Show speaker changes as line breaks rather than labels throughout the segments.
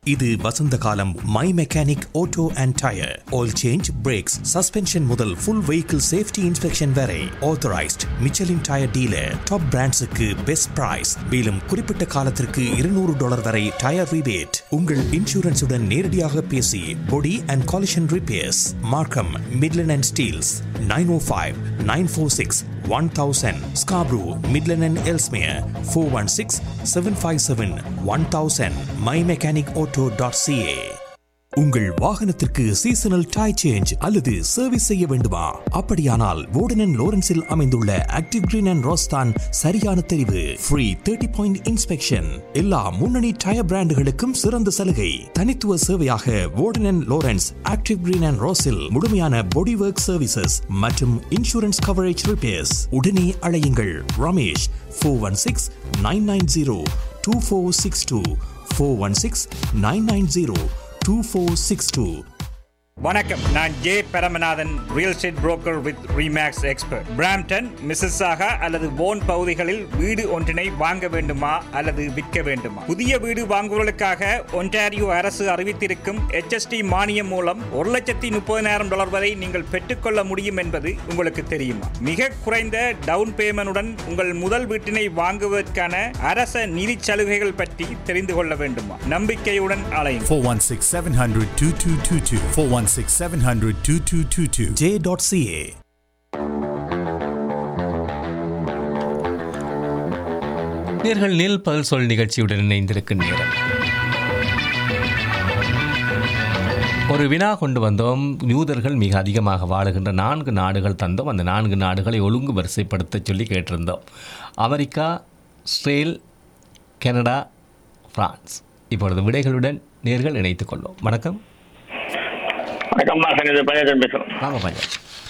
இது வசந்த காலம் my mechanic auto and tyre oil change brakes suspension முதல் ஃபுல் வெஹிக்கிள் சேஃப்டி இன்ஸ்பெக்ஷன் வரை authorised Michelin tyre dealer top பிராண்ட்ஸுக்கு பெஸ்ட் பிரைஸ் மேலும் குறிப்பிட்ட காலத்திற்கு இருநூறு டாலர் வரை டயர் ரிபேட் உங்கள் இன்சூரன்ஸுடன் நேரடியாக பேசி body and collision repairs Markham Midland and Steeles nine O five nine four six one thousand Scarborough Midland and Ellesmere four one six seven five seven one thousand my mechanic auto dot CA உங்கள் வாகனத்திற்கு seasonal tyre change அல்லது service செய்ய வேண்டுமா அப்படியானால் வோர்டன் லோரன்ஸில் அமைந்துள்ள active green and ரோஸ்தான் சரியான தெரிவு free thirty point inspection எல்லா முன்னணி டயர் பிராண்டுகளுக்கும் சிறந்த சலுகை தனித்துவ சேவையாக Warden Lawrence active green and ரோஸில் முழுமையான பாடி ஒர்க் சர்வீசஸ் மற்றும் இன்சூரன்ஸ் கவரேஜ் ரிப்பேர்ஸ் உடனே அழையுங்கள் Ramesh four one six nine nine zero two four six two four one six nine nine zero 2462.
வணக்கம் நான் J Paramanathan real estate broker with Remax expert Brampton Mississauga அல்லது போன் பகுதிகளில் வீடு ஒன்றினை வாங்க வேண்டுமா அல்லது விற்க வேண்டுமா புதிய வீடு வாங்குவதற்காக ஒன்டாரியோ அரசு அறிவித்திருக்கும் HST மானியம் மூலம் ஒரு லட்சத்தி முப்பதினாயிரம் டாலர் வரை நீங்கள் பெற்றுக்கொள்ள முடியும் என்பது உங்களுக்கு தெரியுமா மிக குறைந்த டவுன் பேமெண்டுடன் உங்கள் முதல் வீட்டினை வாங்குவதற்கான அரச நிதி சலுகைகள் பற்றி தெரிந்து கொள்ள வேண்டுமா நம்பிக்கையுடன் அலையும்
416 700 2222. 416 700 2222.
J.ca.
நேர்கள் நெல் பல் சொல் நிகழ்ச்சியுடன் இணைந்திருக்கும் நேரம் ஒரு வினா கொண்டு வந்தோம் யூதர்கள் மிக அதிகமாக வாழுகின்ற நான்கு நாடுகள் தந்தோம் அந்த நான்கு நாடுகளை ஒழுங்கு வரிசைப்படுத்த சொல்லி கேட்டிருந்தோம் அமெரிக்கா இஸ்ரேல் கனடா பிரான்ஸ் இப்பொழுது விடைகளுடன் நேர்கள் இணைத்துக் கொள்வோம் வணக்கம்
வணக்கம் மாசன் இது பையன் பேசுறோம்
வாங்க பையன்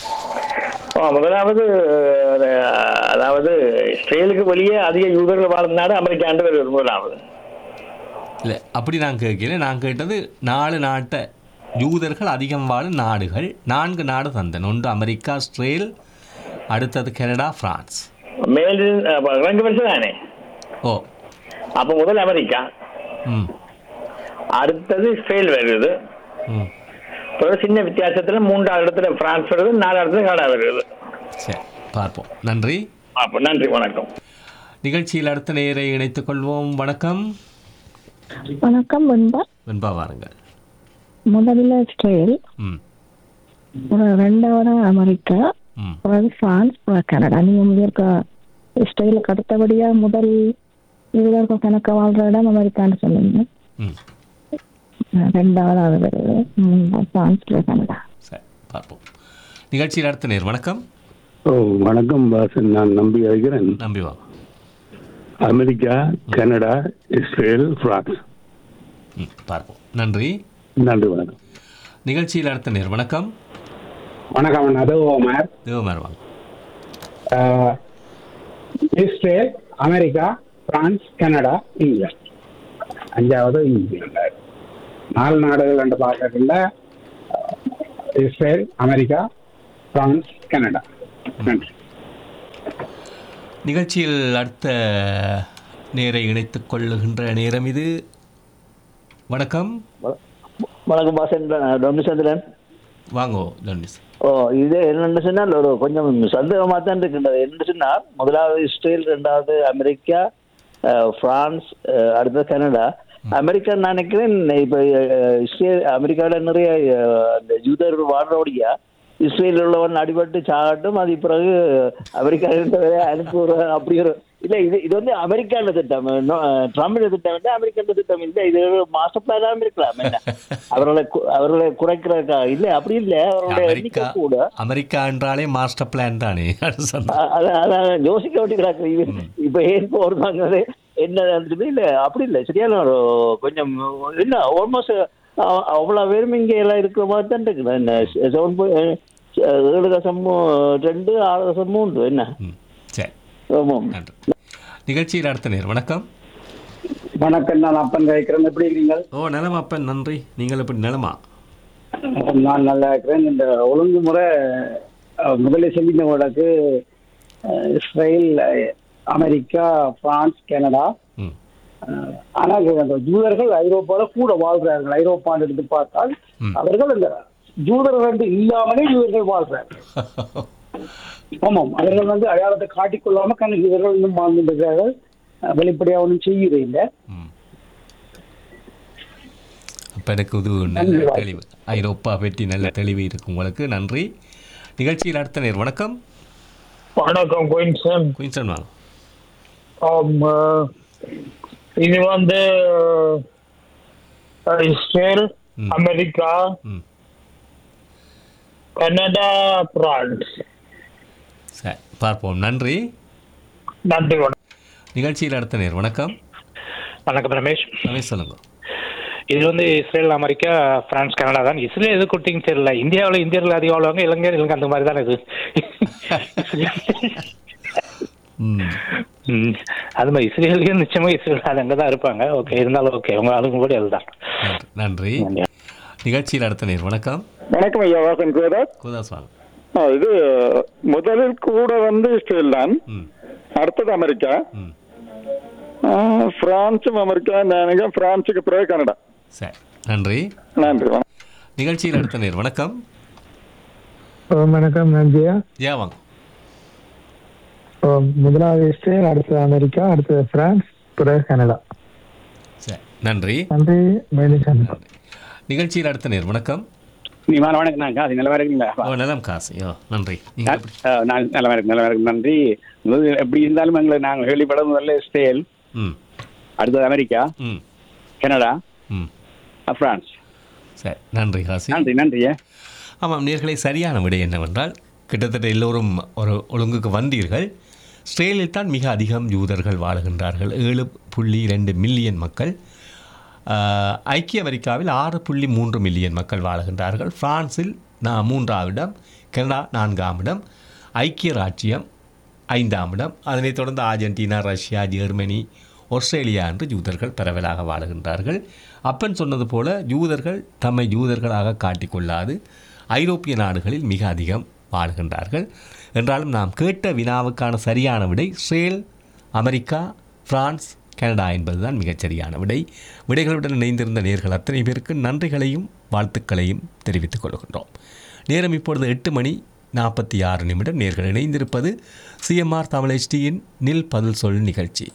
ஓ, முதலாவது அஹ், அதாவது இஸ்ரேலுக்கு வெளியே அதிக யூதர்கள் வாழும் நாடு அமெரிக்காண்டு வருவது முதலாவது
இல்லை அப்படி நான் கேட்கல நான் கேட்டது நாலு நாட்டை யூதர்கள் அதிகம் வாழும் நாடுகள் நான்கு நாடு தந்தேன் ஒன்று அமெரிக்கா இஸ்ரேல் அடுத்தது கனடா பிரான்ஸ்
மேலின் அஹ், ரெண்டு வருஷம் தானே
ஓ
அப்போ முதல் அமெரிக்கா
ம்
அடுத்தது இஸ்ரேல் வருது
ம்
பிறகு சின்ன வித்தியாசத்துல மூன்றாவது இடத்துல பிரான்ஸ் வருது நாலாவது இடத்துல கனடா வருது
சரி பார்ப்போம் நன்றி
அப்போ நன்றி வணக்கம்
நிகழ்ச்சியில் அடுத்த நேரை இணைத்துக் கொள்வோம் வணக்கம்
வணக்கம் வெண்பா
வெண்பா வாருங்கள்
முதல்ல இஸ்ரேல்
ம்
அப்புறம் ரெண்டாவது அமெரிக்கா
ம்
அப்புறம் பிரான்ஸ் அப்புறம் கனடா நீங்க முதற்க இஸ்ரேலுக்கு அடுத்தபடியா முதல் யூதர்கள் கணக்க வாழ்ற இடம் அமெரிக்கான்னு சொன்னீங்க
ம்
ரெண்டாவது அது வருது மூணாவது பிரான்ஸ் அப்புறம் கனடா
சரி பார்ப்போம் நிகழ்ச்சியில் அடுத்த நேர் வணக்கம்
ஓ வணக்கம் வாசன் நான் நம்பி அழைக்கிறேன்
நம்பி வாங்க
அமெரிக்கா கனடா இஸ்ரேல் பிரான்ஸ்
ம் பார்ப்போம் நன்றி
நன்றி வணக்கம்
நிகழ்ச்சியில் அடுத்த நேர் வணக்கம்
வணக்கம் அது ஓமர்
தேவமார் வாங்க
அஹ், இஸ்ரேல் அமெரிக்கா பிரான்ஸ் கனடா இங்கிலாந்து அஞ்சாவது இங்கிலாந்து நாலு நாடுகள் என்று பார்க்கறதுல அஹ், இஸ்ரேல் அமெரிக்கா பிரான்ஸ் கனடா நன்றி
நிகழ்ச்சியில் அடுத்த நேரை இணைத்துக் கொள்ளுகின்ற நேரம் இது வணக்கம்
வணக்கம் பாசன் டொமிசந்திரன்
வாங்கோ ஜோனிஸ்
ஓ இது என்னென்னு சொன்னால் ஒரு கொஞ்சம் சந்தேகமாக தான் இருக்கின்றது என்னென்னு சொன்னால் முதலாவது இஸ்ரேல் ரெண்டாவது அமெரிக்கா அஹ், பிரான்ஸ் அஹ், அடுத்தது கனடா அமெரிக்கா நான் நினைக்கிறேன் இப்போ அஹ், இஸ்ரேல் அமெரிக்காவில் நிறைய அஹ், அந்த யூதர்கள் வாழ்றோடியா இஸ்ரேலில் உள்ளவன் அடிபட்டு சாகட்டும் அது பிறகு அமெரிக்காவில் அனுப்பி விடுற அப்படி ஒரு இல்லை இது இது வந்து அமெரிக்கான திட்டம் ட்ரம்ப் திட்டம் வந்து அமெரிக்கான திட்டம் இல்லை இது மாஸ்டர் பிளானாகவும் இருக்கலாம் என்ன அவர்களை கு- அவர்களை குறைக்கிறதுக்கா இல்லை அப்படி இல்லை அவர்களுடைய
அமெரிக்கா
எண்ணிக்கை கூட
அமெரிக்கா என்றாலே மாஸ்டர் பிளான் தானே அது சொன்னா.
அ- அதான் அதான் யோசிக்க வேண்டி கிடக்கு இது இப்ப ஏன் போடுறாங்க என்ன நடந்துட்டு இல்ல அப்படி இல்ல சரியான ஒரு கொஞ்சம் என்ன ஆல்மோஸ்ட் அவ்வளவு பேரும் இங்க எல்லாம் இருக்கிற மாதிரி தான் இருக்குது என்ன செவன் ஏழு தசம் ரெண்டு ஆறு தசம் மூன்று என்ன
ம் சரி
ஆமாம்
நன்றி நிகழ்ச்சியில் அடுத்த நேர் வணக்கம்
வணக்கம் நான் அப்பன் கேட்கிறேன் எப்படி இருக்கீங்க
ஓ நலமா அப்பன் நன்றி நீங்கள் எப்படி நலமா
நான் நல்லா இருக்கிறேன் இந்த ஒழுங்குமுறை அஹ், முதலில் சொல்லினவங்களுக்கு அஹ், இஸ்ரேல் அஹ், அமெரிக்கா பிரான்ஸ் கனடா
ம்
அஹ், ஆனால் அந்த ஜூதர்கள் ஐரோப்பால கூட வாழ்றார்கள் ஐரோப்பான்னு எடுத்து பார்த்தால் அவர்கள் அந்த ஜூதர்கள் வந்து இல்லாமலே யூதர்கள் வாழ்றார்கள் ஆமாம் அவர்கள் வந்து அடையாளத்தை காட்டிக்கொள்ளாம கண் யூதர்கள் இன்னும் வாழ்ந்துருக்கிறார்கள் அஹ், வெளிப்படையா ஒன்றும் செய்யறே இல்லை
அப்போ எனக்கு இது நல்ல தெளிவு ஐரோப்பா பற்றி நல்ல தெளிவு இருக்கு உங்களுக்கு நன்றி நிகழ்ச்சியில் அடுத்த நேர் வணக்கம்
வணக்கம் குயின்சன்
குயின்சன் வாங்க
ஆம், அஹ், இது வந்து அஹ், இஸ்ரேல் அமெரிக்கா கனடா பிரான்ஸ்
சரி பார்ப்போம் நன்றி
நன்றி வணக்கம்
நிகழ்ச்சியில் அடுத்த நேர் வணக்கம்
வணக்கம் ரமேஷ்
ரமேஷ் சொல்லுங்க
இது வந்து இஸ்ரேல் அமெரிக்கா பிரான்ஸ் கனடா தான் இஸ்ரேல் எது கொடுத்தீங்கன்னு தெரியல இந்தியாவில் இந்தியர்கள் அதிகம் வாழ்வாங்க இலங்கையர் இலங்கை அந்த மாதிரி தான் இது ம், அது மாதிரி இஸ்ரேலையும் நிச்சயமா இஸ்ரேல் அது அங்கே தான் இருப்பாங்க ஓகே இருந்தாலும் ஓகே உங்க ஆளுங்க கூட அதுதான்
நன்றி நிகழ்ச்சியில் அடுத்த நேர் வணக்கம்
வணக்கம் ஐயா வாசன் கோதாஸ்
கோதாஸ் வாங்க
ஆ, இது முதலில் கூட வந்து இஸ்ரேல் தான் அடுத்தது அமெரிக்கா ஆ, பிரான்சும் அமெரிக்கா நினைக்கிறேன் பிரான்சுக்கு பிறகு கனடா
சரி நன்றி
நன்றி வணக்கம்
நிகழ்ச்சியில் அடுத்த நேர் வணக்கம்
வணக்கம் நான் ஜெயா
ஜெயா வாங்க
அஹ் முதலாவது இஸ்ரேல் அடுத்தது அமெரிக்கா அடுத்தது பிரான்ஸ் பிறகு கனடா
சரி நன்றி
நன்றி மேலும் சந்திப்போம்
நிகழ்ச்சியில் அடுத்த நேர் வணக்கம்
நீ மாலை வணக்கம் நான் காசி நல்லவா இருக்கீங்களா
ஓ நலம் காசு ஓ நன்றி நீங்க எப்படி?
அஹ், நான் நல்லவா இருக்கு நல்லவா இருக்கு நன்றி முதல் எப்படி இருந்தாலும் எங்களை நாங்கள் கேள்விப்பட முதல்ல இஸ்ரேல்
ம்
அடுத்தது அமெரிக்கா
ம்
கனடா
ம்
அஹ், பிரான்ஸ்
சரி நன்றி காசி
நன்றி நன்றி
ஆமாம் நேர்களை சரியான விடை என்னவென்றால் கிட்டத்தட்ட எல்லோரும் ஒரு ஒழுங்குக்கு வந்தீர்கள் இஸ்ரேலில் தான் மிக அதிகம் யூதர்கள் வாழுகின்றார்கள் ஏழு புள்ளி ரெண்டு மில்லியன் மக்கள் ஆஹ், ஐக்கிய அமெரிக்காவில் ஆறு புள்ளி மூன்று மில்லியன் மக்கள் வாழுகின்றார்கள் பிரான்சில் நான் மூன்றாம் இடம் கனடா நான்காம் இடம் ஐக்கிய ராச்சியம் ஐந்தாம் இடம் அதனைத் தொடர்ந்து அர்ஜென்டினா ரஷ்யா ஜெர்மனி ஆஸ்திரேலியா என்று யூதர்கள் பரவலாக வாழுகின்றார்கள் அப்பன் சொன்னது போல யூதர்கள் தம்மை யூதர்களாக காட்டிக்கொள்ளாது ஐரோப்பிய நாடுகளில் மிக அதிகம் வாழ்கின்றார்கள் என்றாலும் நாம் கேட்ட வினாவுக்கான சரியான விடை இஸ்ரேல் அமெரிக்கா பிரான்ஸ் கனடா என்பதுதான் மிகச் சரியான விடை விடைகளுடன் இணைந்திருந்த நேர்கள் அத்தனை பேருக்கு நன்றிகளையும் வாழ்த்துக்களையும் தெரிவித்துக் கொள்கின்றோம் நேரம் இப்பொழுது எட்டு மணி நாற்பத்தி ஆறு நிமிடம் நேர்கள் இணைந்திருப்பது சிஎம்ஆர் தமிழ் HDயின் நில் பதில் சொல் நிகழ்ச்சி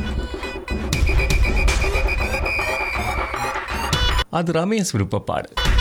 அது ரமேஷ் விருப்பப்பாடு